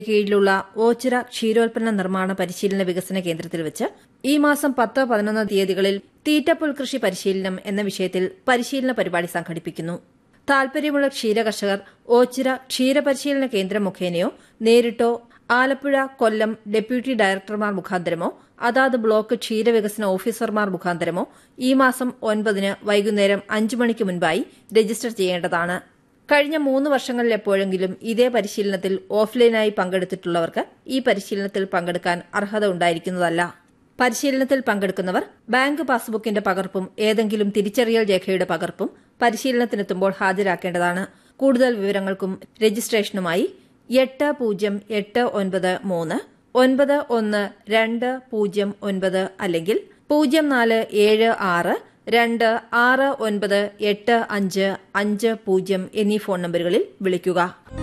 കീഴിലുള്ള ഓച്ചിറ ക്ഷീരോൽപ്പന്ന നിർമ്മാണ പരിശീലന വികസന കേന്ദ്രത്തിൽ വെച്ച് ഈ മാസം പത്ത് പതിനൊന്ന് തീയതികളിൽ തീറ്റപ്പുൽ കൃഷി പരിശീലനം എന്ന വിഷയത്തിൽ പരിശീലന പരിപാടി സംഘടിപ്പിക്കുന്നു താൽപര്യമുള്ള ക്ഷീരകർഷകർ ഓച്ചിറ ക്ഷീരപരിശീലന കേന്ദ്രം മുഖേനയോ നേരിട്ടോ ആലപ്പുഴ കൊല്ലം ഡെപ്യൂട്ടി ഡയറക്ടർമാർ മുഖാന്തരമോ അതാത് ബ്ലോക്ക് ക്ഷീരവികസന ഓഫീസർമാർ മുഖാന്തരമോ ഈ മാസം ഒൻപതിന് വൈകുന്നേരം അഞ്ച് മണിക്ക് മുൻപായി രജിസ്റ്റർ ചെയ്യേണ്ടതാണ് കഴിഞ്ഞ മൂന്ന് വർഷങ്ങളിൽ എപ്പോഴെങ്കിലും ഇതേ പരിശീലനത്തിൽ ഓഫ്ലൈനായി പങ്കെടുത്തിട്ടുള്ളവർക്ക് ഈ പരിശീലനത്തിൽ പങ്കെടുക്കാൻ അർഹത ഉണ്ടായിരിക്കുന്നതല്ല പരിശീലനത്തിൽ പങ്കെടുക്കുന്നവർ ബാങ്ക് പാസ്ബുക്കിന്റെ പകർപ്പും ഏതെങ്കിലും തിരിച്ചറിയൽ രേഖയുടെ പകർപ്പും പരിശീലനത്തിനെത്തുമ്പോൾ ഹാജരാക്കേണ്ടതാണ് കൂടുതൽ വിവരങ്ങൾക്കും രജിസ്ട്രേഷനുമായി എട്ട് പൂജ്യം എട്ട് ഒൻപത് മൂന്ന് ഒൻപത് ഒന്ന് രണ്ട് പൂജ്യം ഒൻപത് അല്ലെങ്കിൽ പൂജ്യം നാല് ഏഴ് ആറ് രണ്ട് ആറ് ഒൻപത് എട്ട് അഞ്ച് അഞ്ച് പൂജ്യം എന്നീ ഫോൺ നമ്പറുകളിൽ വിളിക്കുക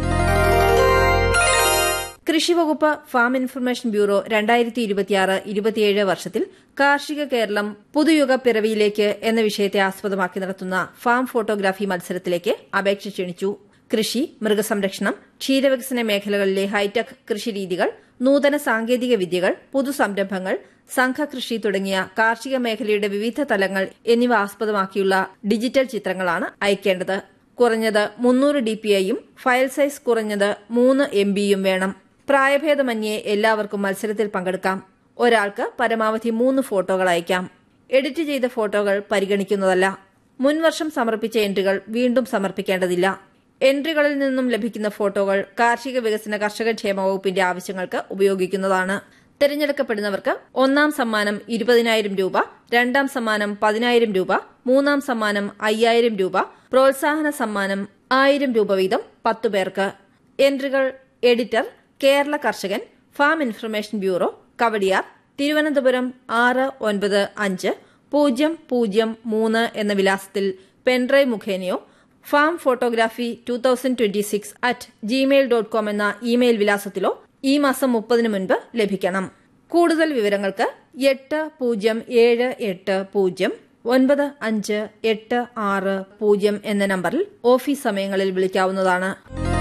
കൃഷിവകുപ്പ് ഫാം ഇൻഫർമേഷൻ ബ്യൂറോ രണ്ടായിരത്തി ഇരുപത്തിയാറ് ഇരുപത്തിയേഴ് വർഷത്തിൽ കാർഷിക കേരളം പുതുയുഗ പിറവിയിലേക്ക് എന്ന വിഷയത്തെ ആസ്പദമാക്കി നടത്തുന്ന ഫാം ഫോട്ടോഗ്രാഫി മത്സരത്തിലേക്ക് അപേക്ഷ ക്ഷണിച്ചു കൃഷി മൃഗസംരക്ഷണം ക്ഷീരവികസന മേഖലകളിലെ ഹൈടെക് കൃഷിരീതികൾ നൂതന സാങ്കേതിക വിദ്യകൾ പുതുസംരംഭങ്ങൾ സംഘകൃഷി തുടങ്ങിയ കാർഷിക മേഖലയുടെ വിവിധ തലങ്ങൾ എന്നിവ ആസ്പദമാക്കിയുള്ള ഡിജിറ്റൽ ചിത്രങ്ങളാണ് അയക്കേണ്ടത് കുറഞ്ഞത് മുന്നൂറ് ഡിപിഐയും ഫയൽ സൈസ് കുറഞ്ഞത് മൂന്ന് എം ബിയും വേണം പ്രായഭേദമന്യേ എല്ലാവർക്കും മത്സരത്തിൽ പങ്കെടുക്കാം ഒരാൾക്ക് പരമാവധി മൂന്ന് ഫോട്ടോകൾ അയക്കാം എഡിറ്റ് ചെയ്ത ഫോട്ടോകൾ പരിഗണിക്കുന്നതല്ല മുൻവർഷം സമർപ്പിച്ച എൻട്രികൾ വീണ്ടും സമർപ്പിക്കേണ്ടതില്ല എൻട്രികളിൽ നിന്നും ലഭിക്കുന്ന ഫോട്ടോകൾ കാർഷിക വികസന കർഷകക്ഷേമ വകുപ്പിന്റെ ആവശ്യങ്ങൾക്ക് ഉപയോഗിക്കുന്നതാണ് തിരഞ്ഞെടുക്കപ്പെടുന്നവർക്ക് ഒന്നാം സമ്മാനം ഇരുപതിനായിരം രൂപ രണ്ടാം സമ്മാനം പതിനായിരം രൂപ മൂന്നാം സമ്മാനം അയ്യായിരം രൂപ പ്രോത്സാഹന സമ്മാനം ആയിരം രൂപ വീതം പത്തു പേർക്ക് എൻട്രികൾ editor Kerala Karshakan farm information bureau Kawdiar Thiruvananthapuram ആറ് ഒൻപത് അഞ്ച് പൂജ്യം പൂജ്യം മൂന്ന് എന്ന വിലാസത്തിൽ പെൻഡ്രൈവ് മുഖേനയോ farm photography two thousand twenty six at Gmail dot com എന്ന ഇമെയിൽ വിലാസത്തിലോ ഈ മാസം മുപ്പതിന് മുൻപ് ലഭിക്കണം കൂടുതൽ വിവരങ്ങൾക്ക് എട്ട് പൂജ്യം ഏഴ് എട്ട് പൂജ്യം ഒൻപത് അഞ്ച് എട്ട് ആറ് പൂജ്യം എന്ന നമ്പറിൽ ഓഫീസ് സമയങ്ങളിൽ വിളിക്കാവുന്നതാണ്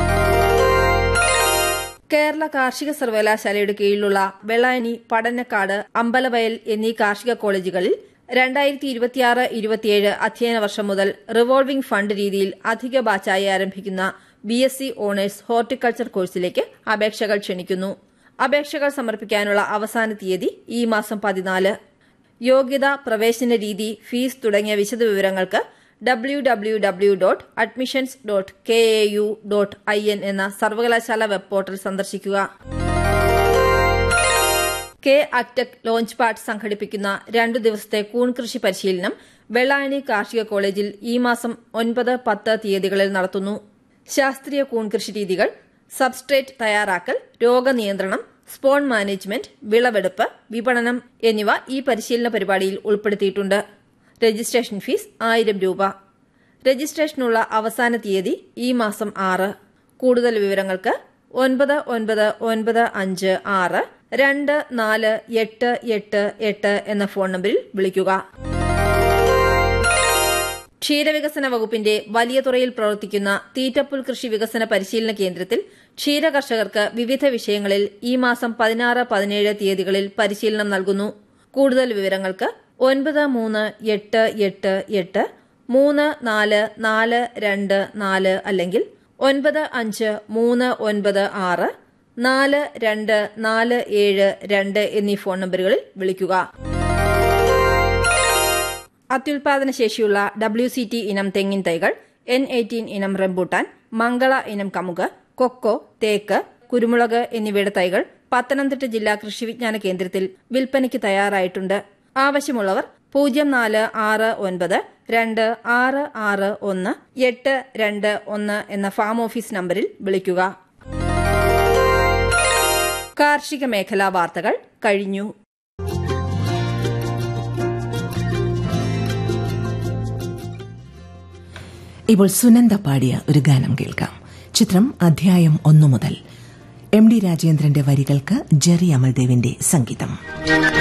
കേരള കാർഷിക സർവകലാശാലയുടെ കീഴിലുള്ള വെള്ളായണി പടന്നക്കാട് അമ്പലവയൽ എന്നീ കാർഷിക കോളേജുകളിൽ രണ്ടായിരത്തി ഇരുപത്തിയാറ് ഇരുപത്തിയേഴ് അധ്യയന വർഷം മുതൽ റിവോൾവിംഗ് ഫണ്ട് രീതിയിൽ അധിക ബാച്ചായി ആരംഭിക്കുന്ന B S C honours horticulture കോഴ്സിലേക്ക് അപേക്ഷകൾ ക്ഷണിക്കുന്നു അപേക്ഷകൾ സമർപ്പിക്കാനുള്ള അവസാന തീയതി ഈ മാസം പതിനാല് യോഗ്യത പ്രവേശന രീതി ഫീസ് തുടങ്ങിയ വിശദവിവരങ്ങൾക്ക് W W W dot admissions dot K A U dot I N എന്ന സർവകലാശാല വെബ് പോർട്ടൽ സന്ദർശിക്കുക കെ അക്ടെക് ലോഞ്ച് പാഡ് സംഘടിപ്പിക്കുന്ന രണ്ടു ദിവസത്തെ കൂൺ കൃഷി പരിശീലനം വെള്ളായണി കാർഷിക കോളേജിൽ ഈ മാസം ഒൻപത് പത്ത് തീയതികളിൽ നടത്തുന്നു ശാസ്ത്രീയ കൂൺ കൃഷി രീതികൾ സബ്സ്ട്രേറ്റ് തയ്യാറാക്കൽ രോഗനിയന്ത്രണം സ്പോൺ മാനേജ്മെന്റ് വിളവെടുപ്പ് വിപണനം എന്നിവ ഈ പരിശീലന പരിപാടിയിൽ ഉൾപ്പെടുത്തിയിട്ടുണ്ട് രജിസ്ട്രേഷൻ ഫീസ് ആയിരം രൂപ രജിസ്ട്രേഷനുള്ള അവസാന തീയതി ഈ മാസം ആറ് കൂടുതൽ വിവരങ്ങൾക്ക് ഒൻപത് ഒൻപത് ഒൻപത് അഞ്ച് ആറ് രണ്ട് നാല് എട്ട് എട്ട് എട്ട് എന്ന ഫോൺ നമ്പറിൽ വിളിക്കുക ക്ഷീരവികസന വകുപ്പിന്റെ വലിയ തുറയിൽ പ്രവർത്തിക്കുന്ന തീറ്റപ്പുൽ കൃഷി വികസന പരിശീലന കേന്ദ്രത്തിൽ ക്ഷീരകർഷകർക്ക് വിവിധ വിഷയങ്ങളിൽ ഈ മാസം പതിനാറ് പതിനേഴ് തീയതികളിൽ പരിശീലനം നൽകുന്നു കൂടുതൽ വിവരങ്ങൾക്ക് ഒൻപത് മൂന്ന് എട്ട് എട്ട് എട്ട് മൂന്ന് നാല് നാല് രണ്ട് നാല് അല്ലെങ്കിൽ ഒൻപത് അഞ്ച് മൂന്ന് ഒൻപത് ആറ് നാല് രണ്ട് നാല് ഏഴ് രണ്ട് എന്നീ ഫോൺ നമ്പറുകളിൽ വിളിക്കുക അത്യുൽപാദന ശേഷിയുള്ള ഡബ്ല്യു സി ടി ഇനം തെങ്ങിൻ തൈകൾ എൻ എയ്റ്റീൻ ഇനം റംബൂട്ടാൻ മംഗള ഇനം കമുക് കൊക്കോ തേക്ക് കുരുമുളക് എന്നിവയുടെ തൈകൾ പത്തനംതിട്ട ജില്ലാ കൃഷി വിജ്ഞാന കേന്ദ്രത്തിൽ വിൽപ്പനയ്ക്ക് തയ്യാറായിട്ടുണ്ട് ആവശ്യമുള്ളവർ പൂജ്യം നാല് ആറ് ഒൻപത് രണ്ട് ആറ് ആറ് ഒന്ന് എട്ട് രണ്ട് ഒന്ന് എന്ന ഫാം ഓഫീസ് നമ്പറിൽ വിളിക്കുക കാർഷിക മേഖലാ വാർത്തകൾ കഴിഞ്ഞു ഇപ്പോൾ സുനന്ദ പാടിയ ഒരു ഗാനം കേൾക്കാം ചിത്രം അധ്യായം ഒന്നു മുതൽ എം ഡി രാജേന്ദ്രന്റെ വരികൾക്ക് ജെറി അമൽദേവിന്റെ സംഗീതം